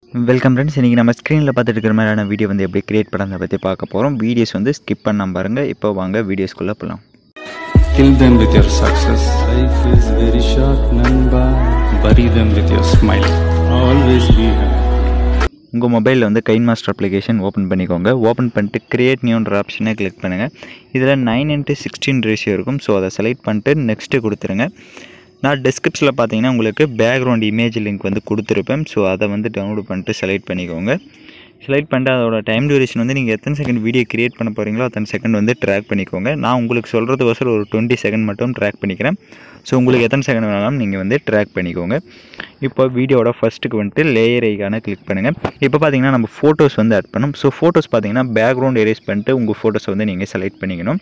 Welcome friends இன்றைக்கி நம்ம ஸ்க்ரீனில் பார்த்துட்டு இருக்கிற மாதிரியான வீடியோ வந்து எப்படி கிரியேட் பண்ணுறதை பற்றி பார்க்க போகிறோம் வீடியோஸ் வந்து ஸ்கிப் பண்ணாம பாருங்கள் இப்போ வாங்க வீடியோஸ்குள்ளே போகலாம் Kill them with your success. Life is very short, Namba. Bury them with your smile. Always be happy. உங்கள் மொபைலில் வந்து கைன் மாஸ்டர் அப்ளிகேஷன் ஓப்பன் பண்ணிக்கோங்க ஓப்பன் பண்ணிட்டு கிரியேட் நியூன்ற ஆப்ஷனை கிளிக் பண்ணுங்கள் இதில் நைன் இன்ட்டு சிக்ஸ்டீன் ரேஷியோ இருக்கும் ஸோ அதை செலக்ட் பண்ணிட்டு நெக்ஸ்ட்டு கொடுத்துருங்க நான் டிஸ்கிரிப்ஷனில் பார்த்தீங்கன்னா உங்களுக்கு பேக்ரவுண்ட் இமேஜ் லிங்க் வந்து கொடுத்துருப்பேன் ஸோ அதை வந்து டவுன்லோட் பண்ணிட்டு செலக்ட் பண்ணிக்கோங்க செலக்ட் பண்ணிட்டு அதோட டைம் டியூரேஷன் வந்து நீங்கள் எத்தனை செகண்ட் வீடியோ கிரியேட் பண்ண போகிறீங்களோ அத்தனை செகண்ட் வந்து ட்ராக் பண்ணிக்கோங்க நான் உங்களுக்கு சொல்கிறதுக்கோசரம் ஒரு டுவெண்ட்டி செகண்ட் மட்டும் ட்ராக் பண்ணிக்கிறேன் ஸோ உங்களுக்கு எத்தனை செகண்ட் வேணாலும் நீங்கள் வந்து ட்ராக் பண்ணிக்கோங்க இப்போ வீடியோட ஃபஸ்ட்டுக்கு வந்துட்டு லேயர் ஐக்கான கிளிக் பண்ணுங்கள் இப்போ பார்த்தீங்கன்னா நம்ம ஃபோட்டோஸ் வந்து ஆட் பண்ணோம் ஸோ ஃபோட்டோஸ் பார்த்தீங்கன்னா பேக்ரவுண்ட் எரேஸ் பண்ணிட்டு உங்கள் ஃபோட்டோஸை வந்து நீங்கள் செலக்ட் பண்ணிக்கணும்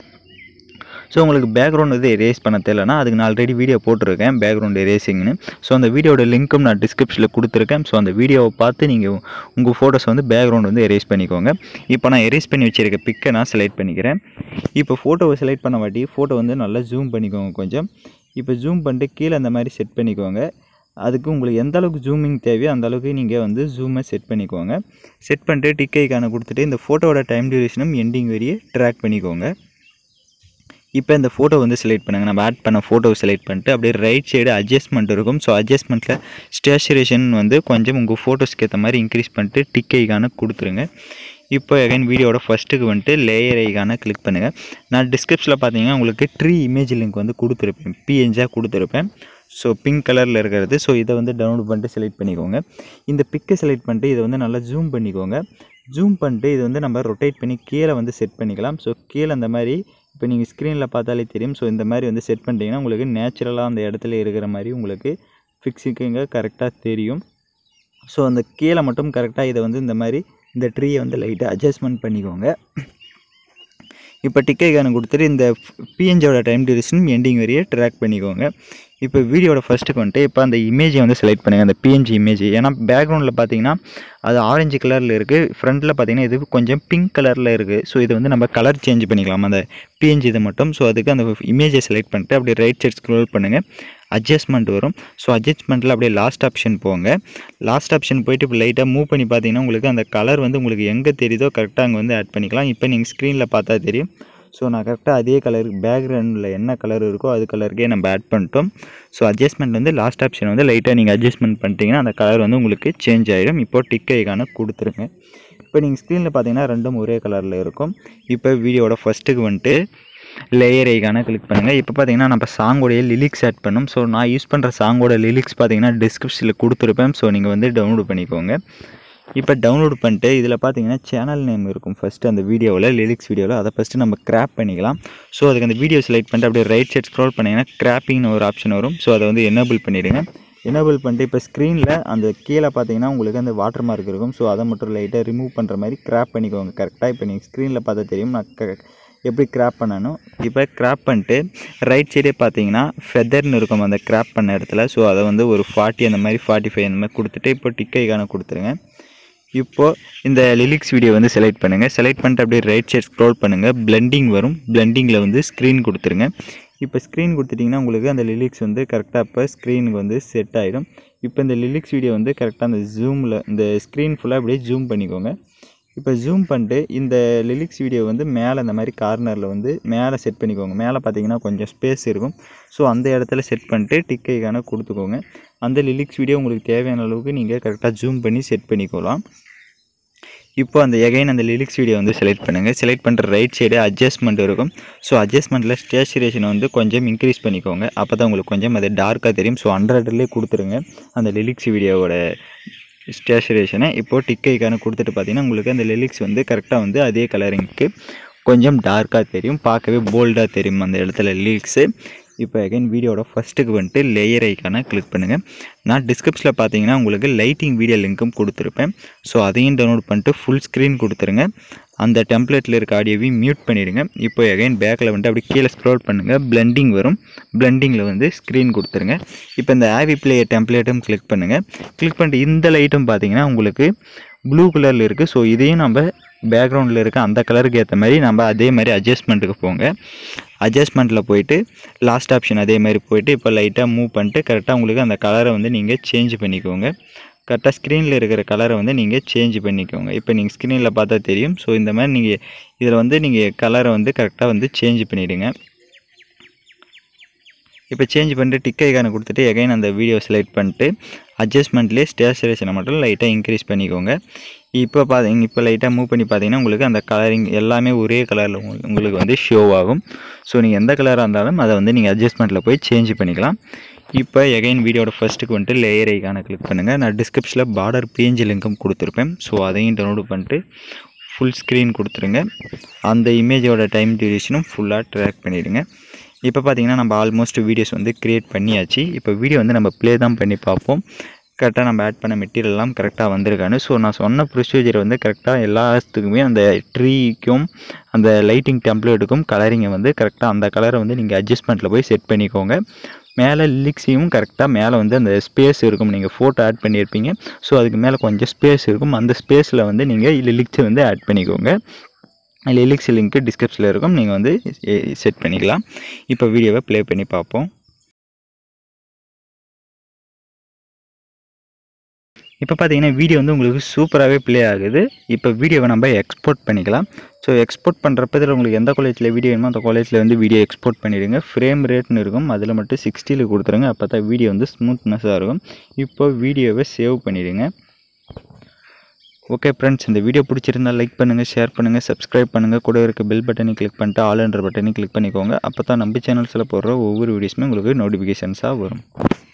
ஸோ உங்களுக்கு பேக்ரவுண்ட் வந்து எரேஸ் பண்ண தெரியலனா அதுக்கு நான் ஆல்ரெடி வீடியோ போட்டிருக்கேன் பேக்ரவுண்ட் எரேசிங்னு ஸோ அந்த வீடியோட லிங்க்கும் நான் டிஸ்கிரிப்ஷனில் கொடுத்துருக்கேன் ஸோ அந்த வீடியோவை பார்த்து நீங்கள் உங்கள் ஃபோட்டோஸ் வந்து பேக்ரவுண்ட் வந்து எரேஸ் பண்ணிக்கோங்க இப்போ நான் எரேஸ் பண்ணி வச்சிருக்க பிக்கை நான் செலக்ட் பண்ணிக்கிறேன் இப்போ ஃபோட்டோவை செலக்ட் பண்ண வாட்டி ஃபோட்டோ வந்து நல்லா ஜூம் பண்ணிக்கோங்க கொஞ்சம் இப்போ ஜூம் பண்ணிட்டு கீழே அந்த மாதிரி செட் பண்ணிக்கோங்க அதுக்கு உங்களுக்கு எந்த அளவுக்கு ஜூமிங் தேவையோ அந்த அளவுக்கு நீங்கள் வந்து ஜூமை செட் பண்ணிக்கோங்க செட் பண்ணிட்டு டிக் ஐக்கான கொடுத்துட்டு இந்த ஃபோட்டோவோட டைம் டியூரேஷனும் எண்டிங் வரையே ட்ராக் பண்ணிக்கோங்க இப்போ இந்த ஃபோட்டோ வந்து செலக்ட் பண்ணுங்கள் நம்ம ஆட் பண்ண ஃபோட்டோ செலக்ட் பண்ணிட்டு அப்படியே ரைட் சைடு அட்ஜஸ்ட்மெண்ட் இருக்கும் ஸோ அட்ஜஸ்ட்மெண்ட்டில் ஸ்டேச்சுரேஷன் வந்து கொஞ்சம் உங்கள் ஃபோட்டோஸ்க்கு ஏற்ற மாதிரி இன்க்ரீஸ் பண்ணிட்டு டிக் ஐக்கான கொடுத்துருங்க இப்போ அகைன் வீடியோட ஃபஸ்ட்டுக்கு வந்துட்டு லேயர் ஐக்கான கிளிக் பண்ணுங்கள் நான் டிஸ்கிரிப்ஷனில் பார்த்தீங்கன்னா உங்களுக்கு ட்ரீ இமேஜ் லிங்க் வந்து கொடுத்துருப்பேன் பிஎன்ஜாக கொடுத்துருப்பேன் ஸோ பிங்க் கலரில் இருக்கிறது ஸோ இதை வந்து டவுன்லோட் பண்ணிட்டு செலக்ட் பண்ணிக்கோங்க இந்த பிக்கை செலக்ட் பண்ணிட்டு இதை வந்து நல்லா ஜூம் பண்ணிக்கோங்க ஜூம் பண்ணிட்டு இது வந்து நம்ம ரொட்டேட் பண்ணி கீழே வந்து செட் பண்ணிக்கலாம் ஸோ கீழே அந்த மாதிரி இப்போ நீங்கள் ஸ்க்ரீனில் பார்த்தாலே தெரியும் ஸோ இந்த மாதிரி வந்து செட் பண்ணிட்டீங்கன்னா உங்களுக்கு நேச்சுரலாக அந்த இடத்துல இருக்கிற மாதிரி உங்களுக்கு ஃபிக்ஸிங்க கரெக்டாக தெரியும் ஸோ அந்த கீழே மட்டும் கரெக்டாக இதை வந்து இந்த மாதிரி இந்த ட்ரீயை வந்து லைட்டாக அட்ஜஸ்ட்மெண்ட் பண்ணிக்கோங்க இப்போ டிக்கைக்கான கொடுத்துட்டு இந்த பிஎன்ஜியோட டைம் டியூரேஷன் எண்டிங் வரையே ட்ராக் பண்ணிக்கோங்க இப்போ வீடியோட ஃபஸ்ட்டுக்கு வந்துட்டு இப்போ அந்த இமேஜை வந்து செலக்ட் பண்ணுங்கள் அந்த பிஎன்ஜி இமேஜ் ஏன்னா பேக்ரவுண்டில் பார்த்தீங்கன்னா அது ஆரஞ்சு கலரில் இருக்குது ஃப்ரண்ட்டில் பார்த்தீங்கன்னா இது கொஞ்சம் பிங்க் கலரில் இருக்குது ஸோ இது வந்து நம்ம கலர் சேஞ்ச் பண்ணிக்கலாம் அந்த பிஎன்ஜி இது மட்டும் ஸோ அதுக்கு அந்த இமேஜை செலக்ட் பண்ணிட்டு அப்படியே ரைட் சைட் ஸ்க்ரோல் பண்ணுங்கள் அட்ஜஸ்ட்மெண்ட் வரும் ஸோ அட்ஜஸ்ட்மெண்ட்டில் அப்படியே லாஸ்ட் ஆப்ஷன் போங்க லாஸ்ட் ஆப்ஷன் போயிட்டு இப்போ லைட்டாக மூவ் பண்ணி பார்த்தீங்கன்னா உங்களுக்கு அந்த கலர் வந்து உங்களுக்கு எங்கே தெரியுதோ கரெக்டாக அங்கே வந்து ஆட் பண்ணிக்கலாம் இப்போ நீங்கள் ஸ்க்ரீனில் பார்த்தா தெரியும் ஸோ நான் கரெக்டாக அதே கலருக்கு பேக்ரவுண்டில் என்ன கலர் இருக்கோ அது கலருக்கே நம்ம ஆட் பண்ணிட்டோம் ஸோ அட்ஜஸ்ட்மெண்ட் வந்து லாஸ்ட் ஆப்ஷன் வந்து லைட்டாக நீங்கள் அட்ஜஸ்ட்மெண்ட் பண்ணிட்டீங்கன்னா அந்த கலர் வந்து உங்களுக்கு சேஞ்ச் ஆகிடும் இப்போ டிக் ஐக்கான கொடுத்துருங்க இப்போ நீங்கள் ஸ்க்ரீனில் பார்த்தீங்கன்னா ரெண்டும் ஒரே கலரில் இருக்கும் இப்போ வீடியோட ஃபஸ்ட்டுக்கு வந்துட்டு லேயர் ஐக்கான கிளிக் பண்ணுங்கள் இப்போ பார்த்தீங்கன்னா நம்ம சாங்கோடைய லிரிக்ஸ் ஆட் பண்ணோம் ஸோ நான் யூஸ் பண்ணுற சாங்கோட லிரிக்ஸ் பார்த்தீங்கன்னா டிஸ்கிரிப்ஷனில் கொடுத்துருப்பேன் ஸோ நீங்கள் வந்து டவுன்லோட் பண்ணிக்கோங்க இப்போ டவுன்லோட் பண்ணிட்டு இதில் பார்த்தீங்கன்னா சேனல் நேம் இருக்கும் ஃபஸ்ட்டு அந்த வீடியோவில் லிரிக்ஸ் வீடியோவில் அதை ஃபஸ்ட்டு நம்ம கிராப் பண்ணிக்கலாம் ஸோ அதுக்கு அந்த வீடியோ செலக்ட் பண்ணிட்டு அப்படியே ரைட் சைட் ஸ்க்ரோல் பண்ணிங்கன்னா கிராப்பிங்னு ஒரு ஆப்ஷன் வரும் ஸோ அதை வந்து எனேபிள் பண்ணிவிடுங்க எனேபிள் பண்ணிட்டு இப்போ ஸ்க்ரீனில் அந்த கீழே பார்த்தீங்கன்னா உங்களுக்கு அந்த வாட்டர் மார்க் இருக்கும் ஸோ அதை மட்டும் லைட்டாக ரிமூவ் பண்ணுற மாதிரி கிராப் பண்ணிக்கோங்க கரெக்டாக இப்போ நீங்கள் ஸ்க்ரீனில் பார்த்தா தெரியும் நான் க- எப்படி கிராப் பண்ணணும் இப்போ கிராப் பண்ணிட்டு ரைட் சைடே பார்த்தீங்கன்னா ஃபெதர்னு இருக்கும் அந்த கிராப் பண்ண இடத்துல ஸோ அதை வந்து ஒரு ஃபார்ட்டி அந்த மாதிரி ஃபார்ட்டி ஃபைவ் அந்த மாதிரி கொடுத்துட்டு இப்போ டிக்கைக்கான கொடுத்துருங்க இப்போது இந்த லிரிக்ஸ் வீடியோ வந்து செலக்ட் பண்ணுங்கள் செலக்ட் பண்ணிட்டு அப்படியே ரைட் சைட் ஸ்க்ரோல் பண்ணுங்கள் பிளெண்டிங் வரும் பிளெண்டிங்கில் வந்து ஸ்க்ரீன் கொடுத்துருங்க இப்போ ஸ்க்ரீன் கொடுத்துட்டிங்கன்னா உங்களுக்கு அந்த லிரிக்ஸ் வந்து கரெக்டாக இப்போ ஸ்க்ரீனுக்கு வந்து செட் ஆகிடும் இப்போ இந்த லிரிக்ஸ் வீடியோ வந்து கரெக்டாக அந்த ஜூமில் இந்த ஸ்க்ரீன் ஃபுல்லாக அப்படியே ஜூம் பண்ணிக்கோங்க இப்போ ஜூம் பண்ணிட்டு இந்த லிரிக்ஸ் வீடியோ வந்து மேலே இந்த மாதிரி கார்னரில் வந்து மேலே செட் பண்ணிக்கோங்க மேலே பார்த்தீங்கன்னா கொஞ்சம் ஸ்பேஸ் இருக்கும் ஸோ அந்த இடத்துல செட் பண்ணிட்டு டிக்கைக்கான கொடுத்துக்கோங்க அந்த லிரிக்ஸ் வீடியோ உங்களுக்கு தேவையான அளவுக்கு நீங்கள் கரெக்டாக ஜூம் பண்ணி செட் பண்ணிக்கலாம் இப்போ அந்த எகைன் அந்த லிரிக்ஸ் வீடியோ வந்து செலக்ட் பண்ணுங்கள் செலக்ட் பண்ணுற ரைட் சைடு அட்ஜஸ்ட்மெண்ட் இருக்கும் ஸோ அட்ஜஸ்ட்மெண்ட்டில் ஸ்டேச்சுரேஷனை வந்து கொஞ்சம் இன்க்ரீஸ் பண்ணிக்கோங்க அப்போ தான் உங்களுக்கு கொஞ்சம் அது டார்க்காக தெரியும் ஸோ ஹண்ட்ரட்லேயே கொடுத்துருங்க அந்த லிரிக்ஸ் வீடியோவோட ஸ்டேச்சுரேஷனை இப்போது டிக்கைக்கான கொடுத்துட்டு பார்த்தீங்கன்னா உங்களுக்கு அந்த லிரிக்ஸ் வந்து கரெக்டாக வந்து அதே கலரிங்க்கு கொஞ்சம் டார்க்காக தெரியும் பார்க்கவே போல்டாக தெரியும் அந்த இடத்துல லிரிக்ஸு இப்போ அகைன் வீடியோட ஃபஸ்ட்டுக்கு வந்துட்டு லேயர் ஐக்கான கிளிக் பண்ணுங்கள் நான் டிஸ்கிரிப்ஷனில் பார்த்தீங்கன்னா உங்களுக்கு லைட்டிங் வீடியோ லிங்க்கும் கொடுத்துருப்பேன் ஸோ அதையும் டவுன்லோட் பண்ணிட்டு ஃபுல் ஸ்க்ரீன் கொடுத்துருங்க அந்த டெம்ப்ளேட்டில் இருக்க ஆடியோவையும் மியூட் பண்ணிவிடுங்க இப்போ அகைன் பேக்கில் வந்துட்டு அப்படி கீழே ஸ்க்ரோல் பண்ணுங்கள் பிளெண்டிங் வரும் பிளெண்டிங்கில் வந்து ஸ்க்ரீன் கொடுத்துருங்க இப்போ இந்த ஆவி பிளே டெம்ப்ளேட்டும் கிளிக் பண்ணுங்கள் கிளிக் பண்ணிட்டு இந்த லைட்டும் பார்த்தீங்கன்னா உங்களுக்கு ப்ளூ கலரில் இருக்குது ஸோ இதையும் நம்ம பேக்ரவுண்டில் இருக்க அந்த கலருக்கு ஏற்ற மாதிரி நம்ம அதே மாதிரி அட்ஜஸ்ட்மெண்ட்டுக்கு போங்க அட்ஜஸ்ட்மெண்ட்டில் போயிட்டு லாஸ்ட் ஆப்ஷன் அதே மாதிரி போயிட்டு இப்போ லைட்டாக மூவ் பண்ணிட்டு கரெக்டாக உங்களுக்கு அந்த கலரை வந்து நீங்கள் சேஞ்ச் பண்ணிக்கோங்க கரெக்டாக ஸ்க்ரீனில் இருக்கிற கலரை வந்து நீங்கள் சேஞ்ச் பண்ணிக்கோங்க இப்போ நீங்கள் ஸ்க்ரீனில் பார்த்தா தெரியும் ஸோ இந்த மாதிரி நீங்கள் இதில் வந்து நீங்கள் கலரை வந்து கரெக்டாக வந்து சேஞ்ச் பண்ணிவிடுங்க இப்போ சேஞ்ச் பண்ணிட்டு டிக் ஐக்கானை கொடுத்துட்டு எகைன் அந்த வீடியோ செலக்ட் பண்ணிட்டு அட்ஜஸ்ட்மெண்ட்லேயே ஸ்டேச்சரேஷனை மட்டும் லைட்டாக இன்க்ரீஸ் பண்ணிக்கோங்க இப்போ பார்த்தீங்க இப்போ லைட்டாக மூவ் பண்ணி பார்த்தீங்கன்னா உங்களுக்கு அந்த கலரிங் எல்லாமே ஒரே கலரில் உங்களுக்கு வந்து ஷோ ஆகும் ஸோ நீங்கள் எந்த கலராக இருந்தாலும் அதை வந்து நீங்கள் அட்ஜஸ்ட்மெண்ட்டில் போய் சேஞ்ச் பண்ணிக்கலாம் இப்போ எகைன் வீடியோட ஃபஸ்ட்டுக்கு வந்துட்டு லேயர் ஐக்கானை கிளிக் பண்ணுங்கள் நான் டிஸ்கிரிப்ஷனில் பார்டர் பேஜ் லிங்க்கும் கொடுத்துருப்பேன் ஸோ அதையும் டவுன்லோட் பண்ணிட்டு ஃபுல் ஸ்க்ரீன் கொடுத்துருங்க அந்த இமேஜோட டைம் டியூரேஷனும் ஃபுல்லாக ட்ராக் பண்ணிவிடுங்க இப்போ பார்த்தீங்கன்னா நம்ம ஆல்மோஸ்ட் வீடியோஸ் வந்து க்ரியேட் பண்ணியாச்சு இப்போ வீடியோ வந்து நம்ம ப்ளே தான் பண்ணி பார்ப்போம் கரெக்டாக நம்ம ஆட் பண்ண மெட்டீரியல்லாம் கரெக்டாக வந்திருக்கான்னு ஸோ நான் சொன்ன ப்ரொசீஜர் வந்து கரெக்டாக எல்லாத்துக்குமே அந்த ட்ரீக்கும் அந்த லைட்டிங் டெம்ப்ளேட்டுக்கும் கலரிங்கை வந்து கரெக்டாக அந்த கலரை வந்து நீங்கள் அட்ஜஸ்ட்மெண்ட்டில் போய் செட் பண்ணிக்கோங்க மேலே லிரிக்ஸையும் கரெக்டாக மேலே வந்து அந்த ஸ்பேஸ் இருக்கும் நீங்கள் ஃபோட்டோ ஆட் பண்ணியிருப்பீங்க ஸோ அதுக்கு மேலே கொஞ்சம் ஸ்பேஸ் இருக்கும் அந்த ஸ்பேஸில் வந்து நீங்கள் லிரிக்ஸை வந்து ஆட் பண்ணிக்கோங்க லிரிக்ஸ் லிங்க்கு டிஸ்கிரிப்ஷனில் இருக்கும் நீங்கள் வந்து செட் பண்ணிக்கலாம் இப்போ வீடியோவை ப்ளே பண்ணி பார்ப்போம் இப்போ பார்த்தீங்கன்னா வீடியோ வந்து உங்களுக்கு சூப்பராகவே ப்ளே ஆகுது இப்போ வீடியோவை நம்ம எக்ஸ்போர்ட் பண்ணிக்கலாம் ஸோ எக்ஸ்போர்ட் பண்ணுறப்ப இதில் உங்களுக்கு எந்த காலேஜில் வீடியோ வேணுமோ அந்த காலேஜில் வந்து வீடியோ எக்ஸ்போர்ட் பண்ணிடுங்க ஃப்ரேம் ரேட்னு இருக்கும் அதில் மட்டும் சிக்ஸ்டியில் கொடுத்துருங்க அப்போ தான் வீடியோ வந்து ஸ்மூத்னஸாக இருக்கும் இப்போ வீடியோவை சேவ் பண்ணிடுங்க ஓகே ஃப்ரெண்ட்ஸ் இந்த வீடியோ பிடிச்சிருந்தா லைக் பண்ணுங்கள் ஷேர் பண்ணுங்கள் சப்ஸ்கிரைப் பண்ணுங்கள் கூட இருக்க பெல் பட்டனை கிளிக் பண்ணிட்டு ஆல் என்ற பட்டனை கிளிக் பண்ணிக்கோங்க அப்போ தான் நம்ம சேனல்ஸில் போடுற ஒவ்வொரு வீடியோஸுமே உங்களுக்கு நோட்டிஃபிகேஷன்ஸாக வரும்